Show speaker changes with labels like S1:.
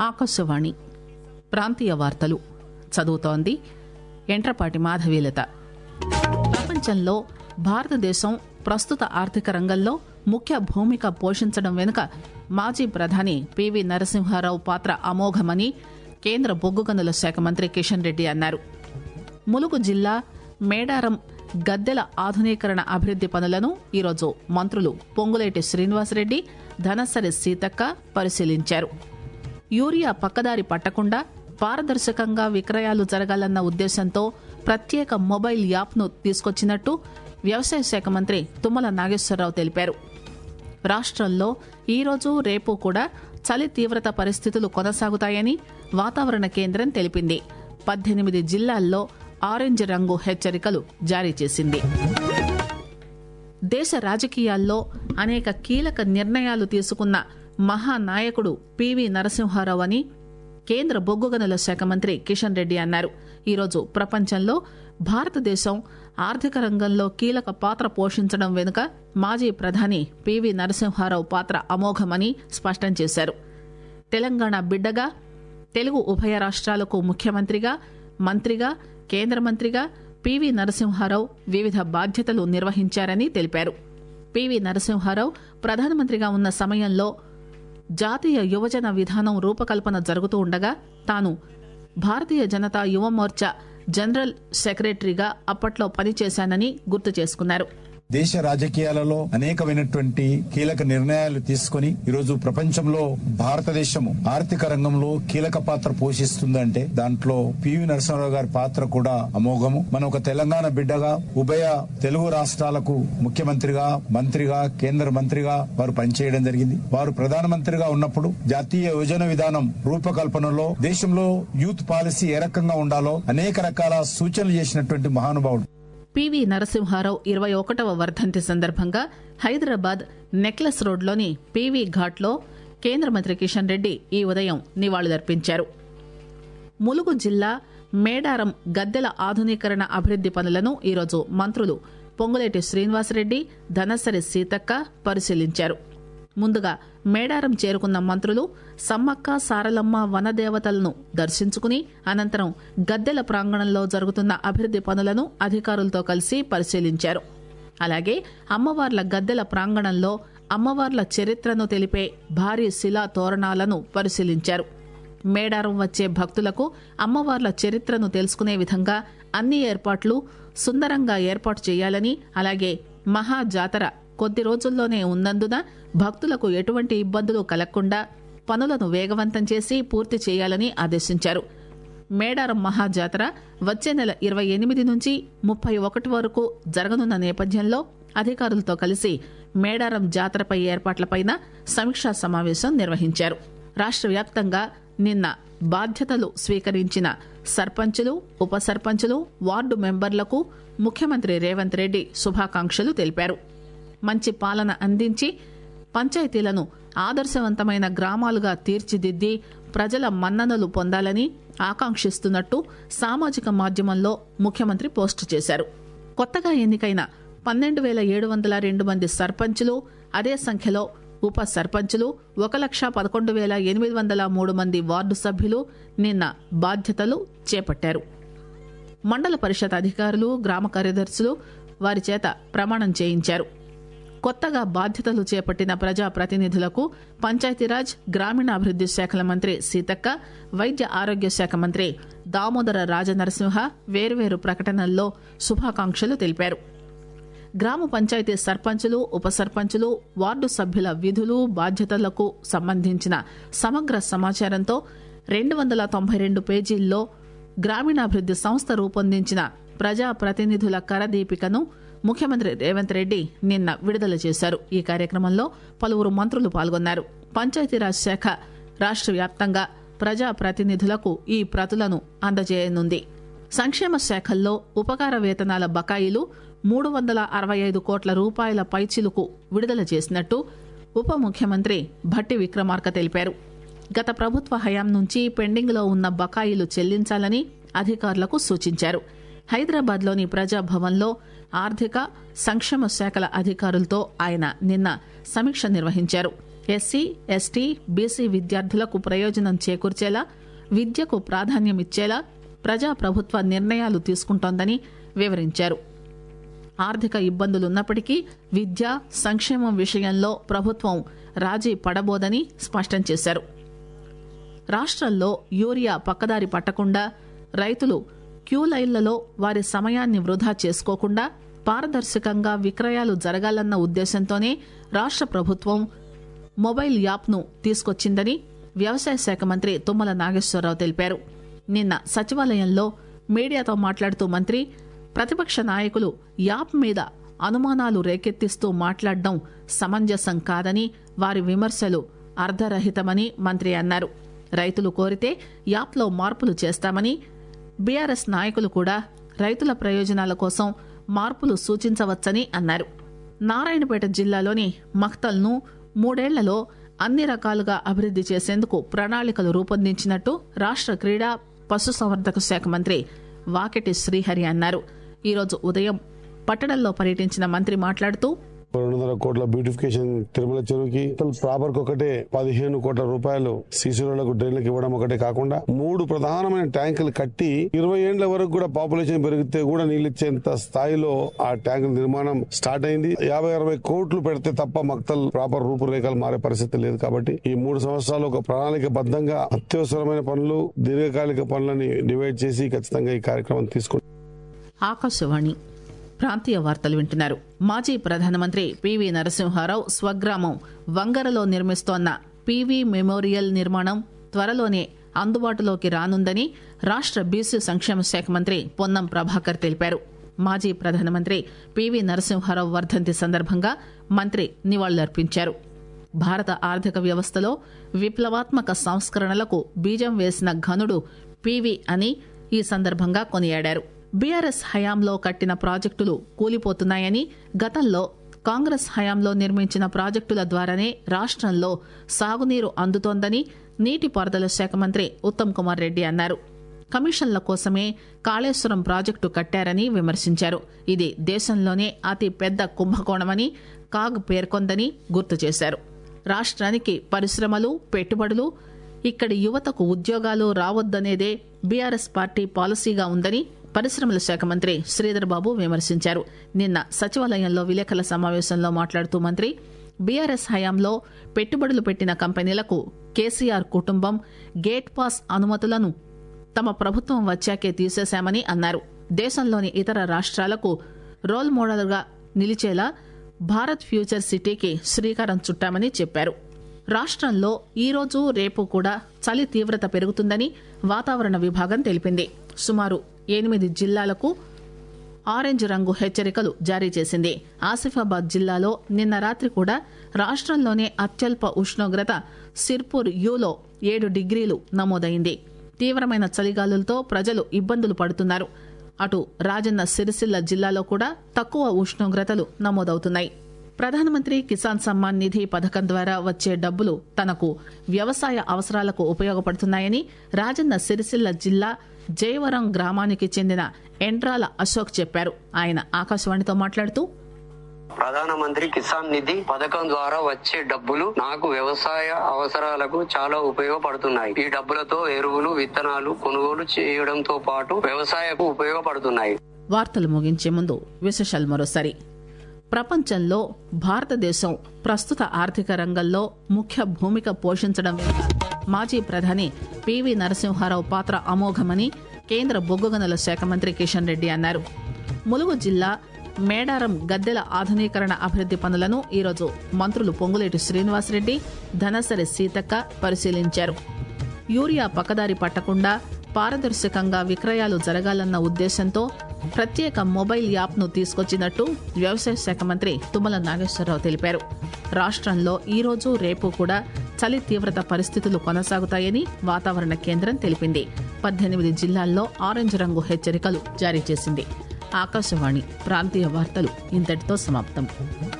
S1: ఆకాశవాణి ప్రాంతీయ వార్తలు చదువుతోంది ఎంట్రపాటి మాధవీలత ప్రపంచంలో భారతదేశం ప్రస్తుత ఆర్థిక రంగంలో ముఖ్య భూమిక పోషించడం వెనుక మాజీ ప్రధాని పివి నరసింహారావు పాత్ర అమోఘమని కేంద్ర బొగ్గు గనుల శాఖ మంత్రి కిషన్ రెడ్డి అన్నారు ములుగు జిల్లా మేడారం గద్దెల ఆధునీకరణ అభివృద్ది పనులను ఈరోజు మంత్రులు పొంగులేటి శ్రీనివాసరెడ్డి ధనసరి సీతక్క పరిశీలించారు యూరియా పక్కదారి పట్టకుండా పారదర్శకంగా విక్రయాలు జరగాలన్న ఉద్దేశంతో ప్రత్యేక మొబైల్ యాప్ను తీసుకొచ్చినట్టు వ్యవసాయ శాఖ మంత్రి తుమ్మల నాగేశ్వరరావు తెలిపారు రాష్ట్రంలో ఈరోజు రేపు కూడా చలి తీవ్రత పరిస్థితులు కొనసాగుతాయని వాతావరణ కేంద్రం తెలిపింది పద్దెనిమిది జిల్లాల్లో ఆరెంజ్ రంగు హెచ్చరికలు జారీ చేసింది దేశ రాజకీయాల్లో అనేక కీలక నిర్ణయాలు తీసుకున్న మహానాయకుడు పివి నరసింహారావు అని కేంద్ర బొగ్గు గనుల శాఖ మంత్రి కిషన్ రెడ్డి అన్నారు ఈరోజు ప్రపంచంలో భారతదేశం ఆర్థిక రంగంలో కీలక పాత్ర పోషించడం వెనుక మాజీ ప్రధాని పివి నరసింహారావు పాత్ర అమోఘమని స్పష్టం చేశారు తెలంగాణ బిడ్డగా తెలుగు ఉభయ రాష్ట్రాలకు ముఖ్యమంత్రిగా మంత్రిగా కేంద్ర మంత్రిగా పివి నరసింహారావు వివిధ బాధ్యతలు నిర్వహించారని తెలిపారు పివి నరసింహారావు ప్రధానమంత్రిగా ఉన్న సమయంలో జాతీయ యువజన విధానం రూపకల్పన జరుగుతూ ఉండగా తాను భారతీయ జనతా యువ మోర్చా జనరల్ సెక్రటరీగా అప్పట్లో పనిచేశానని గుర్తు చేసుకున్నారు
S2: దేశ రాజకీయాలలో అనేకమైనటువంటి కీలక నిర్ణయాలు తీసుకొని ఈరోజు ప్రపంచంలో భారతదేశం ఆర్థిక రంగంలో కీలక పాత్ర పోషిస్తుందంటే దాంట్లో పివి నరసింహారావు గారి పాత్ర కూడా అమోఘము మన ఒక తెలంగాణ బిడ్డగా ఉభయ తెలుగు రాష్ట్రాలకు ముఖ్యమంత్రిగా మంత్రిగా కేంద్ర మంత్రిగా వారు పనిచేయడం జరిగింది వారు ప్రధానమంత్రిగా ఉన్నప్పుడు జాతీయ యోజన విధానం రూపకల్పనలో దేశంలో యూత్ పాలసీ ఏ రకంగా ఉండాలో అనేక రకాల సూచనలు చేసినటువంటి మహానుభావుడు
S1: పివి నరసింహారావు ఇరవై ఒకటవ వర్ధంతి సందర్భంగా హైదరాబాద్ నెక్లెస్ రోడ్లోని పీవీ ఘాట్లో కేంద్ర మంత్రి కిషన్ రెడ్డి ఈ ఉదయం నివాళులర్పించారు ములుగు జిల్లా మేడారం గద్దెల ఆధునీకరణ అభివృద్ది పనులను ఈరోజు మంత్రులు పొంగులేటి శ్రీనివాసరెడ్డి ధనసరి సీతక్క పరిశీలించారు ముందుగా మేడారం చేరుకున్న మంత్రులు సమ్మక్క సారలమ్మ వనదేవతలను దర్శించుకుని అనంతరం గద్దెల ప్రాంగణంలో జరుగుతున్న అభివృద్ది పనులను అధికారులతో కలిసి పరిశీలించారు అలాగే అమ్మవార్ల గద్దెల ప్రాంగణంలో అమ్మవార్ల చరిత్రను తెలిపే భారీ శిలా తోరణాలను పరిశీలించారు మేడారం వచ్చే భక్తులకు అమ్మవార్ల చరిత్రను తెలుసుకునే విధంగా అన్ని ఏర్పాట్లు సుందరంగా ఏర్పాటు చేయాలని అలాగే మహా జాతర కొద్ది రోజుల్లోనే ఉన్నందున భక్తులకు ఎటువంటి ఇబ్బందులు కలగకుండా పనులను వేగవంతం చేసి పూర్తి చేయాలని ఆదేశించారు మేడారం మహాజాతర వచ్చే నెల ఇరవై ఎనిమిది నుంచి ముప్పై ఒకటి వరకు జరగనున్న నేపథ్యంలో అధికారులతో కలిసి మేడారం జాతరపై ఏర్పాట్లపైన సమీక్షా సమావేశం నిర్వహించారు రాష్ట్ర వ్యాప్తంగా నిన్న బాధ్యతలు స్వీకరించిన సర్పంచులు ఉప సర్పంచులు వార్డు మెంబర్లకు ముఖ్యమంత్రి రేవంత్ రెడ్డి శుభాకాంక్షలు తెలిపారు మంచి పాలన అందించి పంచాయతీలను ఆదర్శవంతమైన గ్రామాలుగా తీర్చిదిద్ది ప్రజల మన్ననలు పొందాలని ఆకాంక్షిస్తున్నట్టు సామాజిక మాధ్యమంలో ముఖ్యమంత్రి పోస్టు చేశారు కొత్తగా ఎన్నికైన పన్నెండు వేల ఏడు వందల రెండు మంది సర్పంచులు అదే సంఖ్యలో ఉప సర్పంచులు ఒక లక్ష పదకొండు వేల ఎనిమిది వందల మూడు మంది వార్డు సభ్యులు నిన్న బాధ్యతలు చేపట్టారు మండల పరిషత్ అధికారులు గ్రామ కార్యదర్శులు వారి చేత ప్రమాణం చేయించారు కొత్తగా బాధ్యతలు చేపట్టిన ప్రజాప్రతినిధులకు పంచాయతీరాజ్ గ్రామీణాభివృద్ది శాఖల మంత్రి సీతక్క వైద్య ఆరోగ్య శాఖ మంత్రి దామోదర రాజనరసింహ వేర్వేరు ప్రకటనల్లో శుభాకాంక్షలు తెలిపారు గ్రామ పంచాయతీ సర్పంచులు ఉప సర్పంచులు వార్డు సభ్యుల విధులు బాధ్యతలకు సంబంధించిన సమగ్ర సమాచారంతో రెండు వందల తొంభై రెండు పేజీల్లో గ్రామీణాభివృద్ది సంస్థ రూపొందించిన ప్రజాప్రతినిధుల కరదీపికను ముఖ్యమంత్రి రేవంత్ రెడ్డి నిన్న విడుదల చేశారు ఈ కార్యక్రమంలో పలువురు మంత్రులు పాల్గొన్నారు పంచాయతీరాజ్ శాఖ రాష్ట్ర వ్యాప్తంగా ప్రజాప్రతినిధులకు ఈ ప్రతులను అందజేయనుంది సంక్షేమ శాఖల్లో ఉపకార వేతనాల బకాయిలు మూడు వందల అరవై ఐదు కోట్ల రూపాయల పైచిలుకు విడుదల చేసినట్టు ఉప ముఖ్యమంత్రి భట్టి విక్రమార్క తెలిపారు గత ప్రభుత్వ హయాం నుంచి పెండింగ్లో ఉన్న బకాయిలు చెల్లించాలని అధికారులకు సూచించారు హైదరాబాద్లోని ప్రజాభవన్లో ఆర్థిక సంక్షేమ శాఖల అధికారులతో ఆయన నిన్న సమీక్ష నిర్వహించారు ఎస్సీ ఎస్టీ బీసీ విద్యార్థులకు ప్రయోజనం చేకూర్చేలా విద్యకు ప్రాధాన్యమిచ్చేలా ప్రజాప్రభుత్వ నిర్ణయాలు తీసుకుంటోందని వివరించారు ఆర్థిక ఇబ్బందులున్నప్పటికీ విద్య సంక్షేమం విషయంలో ప్రభుత్వం రాజీ పడబోదని స్పష్టం చేశారు రాష్ట్రంలో యూరియా పక్కదారి పట్టకుండా రైతులు క్యూ లైన్లలో వారి సమయాన్ని వృధా చేసుకోకుండా పారదర్శకంగా విక్రయాలు జరగాలన్న ఉద్దేశంతోనే రాష్ట్ర ప్రభుత్వం మొబైల్ యాప్ను తీసుకొచ్చిందని వ్యవసాయ శాఖ మంత్రి తుమ్మల నాగేశ్వరరావు తెలిపారు నిన్న సచివాలయంలో మీడియాతో మాట్లాడుతూ మంత్రి ప్రతిపక్ష నాయకులు యాప్ మీద అనుమానాలు రేకెత్తిస్తూ మాట్లాడడం సమంజసం కాదని వారి విమర్శలు అర్ధరహితమని మంత్రి అన్నారు రైతులు కోరితే యాప్లో మార్పులు చేస్తామని బీఆర్ఎస్ నాయకులు కూడా రైతుల ప్రయోజనాల కోసం మార్పులు సూచించవచ్చని అన్నారు నారాయణపేట జిల్లాలోని మఖ్తల్ను మూడేళ్లలో అన్ని రకాలుగా అభివృద్ది చేసేందుకు ప్రణాళికలు రూపొందించినట్టు రాష్ట్ర క్రీడా పశుసంవర్ధక శాఖ మంత్రి వాకెటి శ్రీహరి అన్నారు ఈరోజు ఉదయం పట్టణంలో పర్యటించిన మంత్రి మాట్లాడుతూ
S3: రెండు వందల కోట్ల బ్యూటిఫికేషన్ తిరుమల చెరువుకి ప్రాపర్ ఒకటే పదిహేను కోట్ల రూపాయలు సీసీ రోడ్లకు డ్రైన్లకు ఇవ్వడం ఒకటే కాకుండా మూడు ప్రధానమైన ట్యాంకులు కట్టి ఇరవై ఏండ్ల వరకు కూడా పాపులేషన్ పెరిగితే కూడా నీళ్ళు ఇచ్చేంత స్థాయిలో ఆ ట్యాంకుల నిర్మాణం స్టార్ట్ అయింది యాభై అరవై కోట్లు పెడితే తప్ప మక్తల్ ప్రాపర్ రూపురేఖలు మారే పరిస్థితి లేదు కాబట్టి ఈ మూడు సంవత్సరాలు ఒక ప్రణాళిక బద్దంగా అత్యవసరమైన పనులు దీర్ఘకాలిక పనులని డివైడ్ చేసి ఖచ్చితంగా ఈ కార్యక్రమం తీసుకుంటాం
S1: ఆకాశవాణి ప్రాంతీయ వార్తలు వింటున్నారు మాజీ ప్రధానమంత్రి పివి నరసింహారావు స్వగ్రామం వంగరలో నిర్మిస్తోన్న పివి మెమోరియల్ నిర్మాణం త్వరలోనే అందుబాటులోకి రానుందని రాష్ట్ర బీసీ సంక్షేమ శాఖ మంత్రి పొన్నం ప్రభాకర్ తెలిపారు మాజీ ప్రధానమంత్రి పివి నరసింహారావు వర్ధంతి సందర్భంగా మంత్రి నివాళులర్పించారు భారత ఆర్థిక వ్యవస్థలో విప్లవాత్మక సంస్కరణలకు బీజం వేసిన ఘనుడు పివి అని ఈ సందర్భంగా కొనియాడారు బీఆర్ఎస్ హయాంలో కట్టిన ప్రాజెక్టులు కూలిపోతున్నాయని గతంలో కాంగ్రెస్ హయాంలో నిర్మించిన ప్రాజెక్టుల ద్వారానే రాష్ట్రంలో సాగునీరు అందుతోందని నీటిపారుదల శాఖ మంత్రి ఉత్తమ్ కుమార్ రెడ్డి అన్నారు కమిషన్ల కోసమే కాళేశ్వరం ప్రాజెక్టు కట్టారని విమర్శించారు ఇది దేశంలోనే అతి పెద్ద కుంభకోణమని కాగ్ పేర్కొందని గుర్తు చేశారు రాష్ట్రానికి పరిశ్రమలు పెట్టుబడులు ఇక్కడి యువతకు ఉద్యోగాలు రావద్దనేదే బీఆర్ఎస్ పార్టీ పాలసీగా ఉందని పరిశ్రమల శాఖ మంత్రి శ్రీధర్ బాబు విమర్శించారు నిన్న సచివాలయంలో విలేకరుల సమావేశంలో మాట్లాడుతూ మంత్రి బీఆర్ఎస్ హయాంలో పెట్టుబడులు పెట్టిన కంపెనీలకు కేసీఆర్ కుటుంబం గేట్ పాస్ అనుమతులను తమ ప్రభుత్వం వచ్చాకే తీసేశామని అన్నారు దేశంలోని ఇతర రాష్ట్రాలకు రోల్ మోడల్గా నిలిచేలా భారత్ ఫ్యూచర్ సిటీకి శ్రీకారం చుట్టామని చెప్పారు రాష్ట్రంలో ఈరోజు రేపు కూడా చలి తీవ్రత పెరుగుతుందని వాతావరణ విభాగం తెలిపింది సుమారు ఎనిమిది జిల్లాలకు ఆరెంజ్ రంగు హెచ్చరికలు జారీ చేసింది ఆసిఫాబాద్ జిల్లాలో నిన్న రాత్రి కూడా రాష్ట్రంలోనే అత్యల్ప ఉష్ణోగ్రత సిర్పూర్ యూలో ఏడు డిగ్రీలు నమోదైంది తీవ్రమైన చలిగాలులతో ప్రజలు ఇబ్బందులు పడుతున్నారు అటు రాజన్న సిరిసిల్ల జిల్లాలో కూడా తక్కువ ఉష్ణోగ్రతలు నమోదవుతున్నాయి ప్రధానమంత్రి కిసాన్ సమ్మాన్ నిధి పథకం ద్వారా వచ్చే డబ్బులు తనకు వ్యవసాయ అవసరాలకు ఉపయోగపడుతున్నాయని రాజన్న సిరిసిల్ల జిల్లా జయవరం గ్రామానికి చెందిన ఎండ్రాల అశోక్ చెప్పారు ఆయన ఆకాశవాణితో మాట్లాడుతూ
S4: ప్రధానమంత్రి కిసాన్ నిధి పథకం ద్వారా వచ్చే డబ్బులు నాకు వ్యవసాయ అవసరాలకు చాలా ఉపయోగపడుతున్నాయి ఈ డబ్బులతో ఎరువులు విత్తనాలు కొనుగోలు చేయడంతో పాటు వ్యవసాయకు ఉపయోగపడుతున్నాయి
S1: వార్తలు ముగించే ముందు విశేషాలు మరోసారి ప్రపంచంలో భారతదేశం ప్రస్తుత ఆర్థిక రంగంలో ముఖ్య భూమిక పోషించడం వెనుక మాజీ ప్రధాని పివి నరసింహారావు పాత్ర అమోఘమని కేంద్ర బొగ్గు గనుల శాఖ మంత్రి కిషన్ రెడ్డి అన్నారు ములుగు జిల్లా మేడారం గద్దెల ఆధునీకరణ అభివృద్ది పనులను ఈరోజు మంత్రులు పొంగులేటి శ్రీనివాసరెడ్డి ధనసరి సీతక్క పరిశీలించారు యూరియా పక్కదారి పట్టకుండా పారదర్శకంగా విక్రయాలు జరగాలన్న ఉద్దేశంతో ప్రత్యేక మొబైల్ యాప్ను తీసుకొచ్చినట్టు వ్యవసాయ శాఖ మంత్రి తుమ్మల నాగేశ్వరరావు తెలిపారు రాష్ట్రంలో ఈరోజు రేపు కూడా చలి తీవ్రత పరిస్థితులు కొనసాగుతాయని వాతావరణ కేంద్రం తెలిపింది పద్దెనిమిది జిల్లాల్లో ఆరెంజ్ రంగు హెచ్చరికలు జారీ చేసింది ఆకాశవాణి ప్రాంతీయ వార్తలు ఇంతటితో సమాప్తం